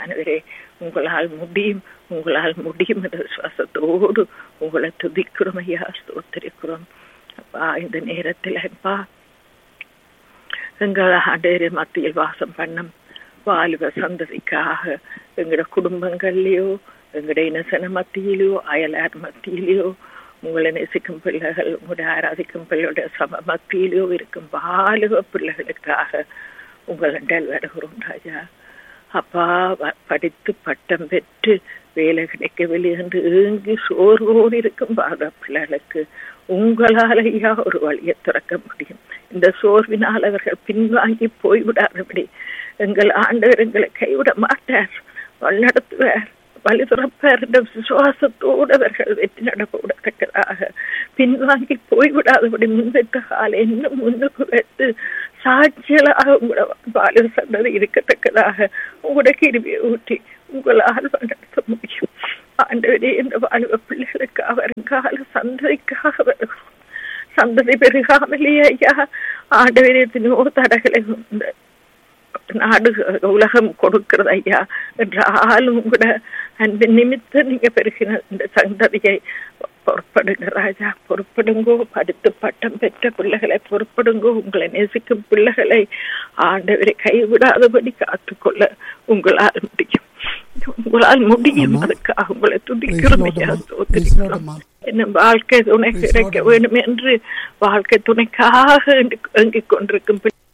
ஆவியானவரே உங்களால் முடியும் உங்களால் முடியும் என்ற விசுவாசத்தோடு உங்களை துதிக்கிறோம் ஐயா ஸ்தோத்திரிக்கிறோம் அப்பா இந்த நேரத்தில் அப்பா எங்கள் ஆண்டவரே மத்தியில் வாசம் பண்ணும் வாலிப சந்ததிக்காக எங்களோட குடும்பங்கள்லயோ எங்களோட இனசன மத்தியிலோ அயலார் மத்தியிலோ உங்களை நேசிக்கும் பிள்ளைகள் உங்களுடைய ஆராதிக்கும் பிள்ளைகளுடைய சம மத்தியிலோ இருக்கும் வாலிப பிள்ளைகளுக்காக உங்களிடம் வருகிறோம் ராஜா அப்பா வ- படித்து பட்டம் பெற்று வேலை கிடைக்கவில்லை என்று ஏங்கி சோர்வோடு இருக்கும் பாத பிள்ளைகளுக்கு உங்களால் ஐயா ஒரு வழியை திறக்க முடியும் இந்த சோர்வினால் அவர்கள் பின்வாங்கி போய்விடாதபடி எங்கள் ஆண்டவர் எங்களை கைவிட மாட்டார் வழிநடத்துவார் வழி துறப்பார் என்ற விசுவாசத்தோடு அவர்கள் வெற்றி நடக்கூடத்தக்கதாக பின்வாங்கி போய்விடாதபடி முன்வைத்த காலை இன்னும் முன்னுக்கு வைத்து சாட்சியலாக உங்களோட வாலிப சந்ததி இருக்கத்தக்கதாக உங்களோட கிருபியை ஊற்றி உங்களால் நடத்த முடியும் ஆண்டவரே இந்த வாலிப பிள்ளைகளுக்காக வருங்கால சந்ததிக்காக வருகிறோம் சந்ததி பெருகாமலேயே ஐயா ஆண்டவரே எத்தனையோ தடைகளை இந்த நாடு உலகம் கொடுக்கிறது ஐயா என்றாலும் கூட அன்பு நிமித்தம் நீங்க பெருகின இந்த சந்ததியை பொறுப்படுங்க ராஜா பொறுப்படுங்கோ படித்து பட்டம் பெற்ற பிள்ளைகளை பொறுப்படுங்கோ உங்களை நேசிக்கும் பிள்ளைகளை ஆண்டவரை கைவிடாதபடி காத்துக்கொள்ள உங்களால் முடியும் உங்களால் முடியும் ஆமா. அதுக்காக உங்களை துதிக்கிறோம் Praise the ஐயா Lord, அம்மா. Praise the Lord, ஸ்தோத்திரிக்கிறோம் அம்மா. என்ன வாழ்க்கை துணை Praise the கிடைக்க Lord, வேண்டும் என்று வாழ்க்கை துணைக்காக ஏங்கிக் கொண்டிருக்கும் பிள்ளை